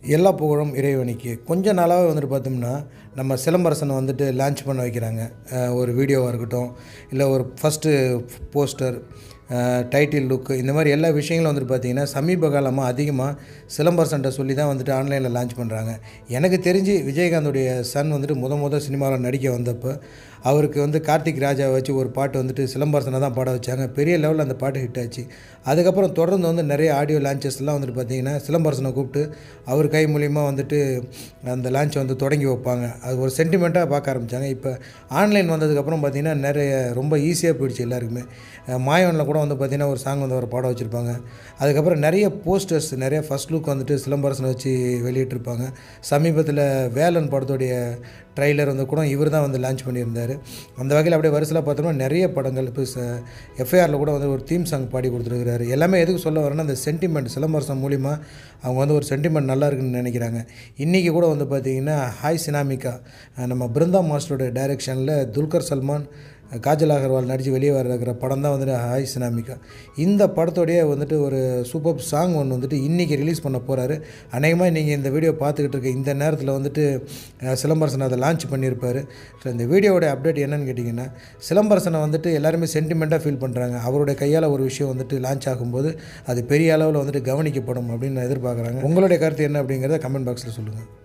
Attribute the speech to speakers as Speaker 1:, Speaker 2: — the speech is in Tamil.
Speaker 1: எல்லா புகழும் இறைவனுக்கு கொஞ்ச நாளாகவே வந்துட்டு பார்த்தோம்னா நம்ம சிலம்பரசனை வந்துட்டு லான்ச் பண்ண வைக்கிறாங்க அஹ் ஒரு வீடியோவாக இருக்கட்டும் இல்லை ஒரு ஃபஸ்ட்டு போஸ்டர் டைட்டில் லுக்கு இந்த மாதிரி எல்லா விஷயங்களும் வந்துட்டு பார்த்தீங்கன்னா சமீப காலமாக அதிகமாக சிலம்பரசன்ட்ட சொல்லி தான் வந்துட்டு ஆன்லைனில் லான்ச் பண்ணுறாங்க எனக்கு தெரிஞ்சு விஜயகாந்தோடைய சன் வந்துட்டு முத முத சினிமாவில் நடிக்க வந்தப்போ அவருக்கு வந்து கார்த்திக் ராஜா வச்சு ஒரு பாட்டு வந்துட்டு சிலம்பரசனை தான் பாட வச்சாங்க பெரிய லெவலில் அந்த பாட்டு ஹிட் ஆச்சு அதுக்கப்புறம் தொடர்ந்து வந்து நிறைய ஆடியோ லான்ச்சஸ்லாம் வந்துட்டு பார்த்தீங்கன்னா சிலம்பரசனை கூப்பிட்டு அவர் கை மூலிமா வந்துட்டு அந்த லான்ச்சை வந்து தொடங்கி வைப்பாங்க அது ஒரு சென்டிமெண்ட்டாக பார்க்க ஆரம்பித்தாங்க இப்போ ஆன்லைன் வந்ததுக்கப்புறம் பார்த்தீங்கன்னா நிறைய ரொம்ப ஈஸியாக போயிடுச்சு எல்லாருக்குமே அஹ் மாயவனில் கூட வந்து பார்த்திங்கன்னா ஒரு சாங் வந்து ஒரு பாடம் வச்சுருப்பாங்க அதுக்கப்புறம் நிறைய போஸ்டர்ஸ் நிறைய ஃபஸ்ட் லுக் வந்துட்டு சிலம்பரசனை வச்சு வெளியிட்டிருப்பாங்க சமீபத்தில் வேலன் படத்துடைய ட்ரைலர் வந்து கூட இவர் தான் வந்து லான்ச் பண்ணியிருந்தார் அந்த வகையில் அப்படியே வரிசையில் பார்த்தோம்னா நிறைய படங்கள் இப்போ எஃப்ஐஆரில் கூட வந்து ஒரு தீம் சாங் பாடி கொடுத்துருக்காரு எல்லாமே எதுக்கு சொல்ல வரேன்னா அந்த சென்டிமெண்ட் சிலம்பரசன் மூலிமா அவங்க வந்து ஒரு சென்டிமெண்ட் நல்லா இருக்குன்னு நினைக்கிறாங்க இன்றைக்கி கூட வந்து பார்த்திங்கன்னா ஹாய் சினாமிகா நம்ம பிருந்தா மாஸ்டரோட டைரெக்ஷனில் துல்கர் சல்மான் காஜல் அகர்வால் நடித்து வெளியே வர இருக்கிற படம் தான் வந்துட்டு ஹாய் சினாமிகா இந்த படத்தோடைய வந்துட்டு ஒரு சூப்பர் சாங் ஒன்று வந்துட்டு இன்றைக்கி ரிலீஸ் பண்ண போகிறாரு அநேகமாக நீங்கள் இந்த வீடியோ பார்த்துக்கிட்டு இருக்க இந்த நேரத்தில் வந்துட்டு அஹ், சிலம்பரசன் அதை லான்ச் பண்ணியிருப்பார் ஸோ இந்த வீடியோவோட அப்டேட் என்னன்னு கேட்டிங்கன்னா சிலம்பரசனை வந்துட்டு எல்லாருமே சென்டிமெண்ட்டாக ஃபீல் பண்ணுறாங்க அவருடைய கையால் ஒரு விஷயம் வந்துட்டு லான்ச் ஆகும்போது அது பெரிய அளவில் வந்துட்டு கவனிக்கப்படும் அப்படின்னு எதிர்பார்க்குறாங்க உங்களுடைய கருத்து என்ன அப்படிங்கிறத கமெண்ட் பாக்ஸில் சொல்லுங்கள்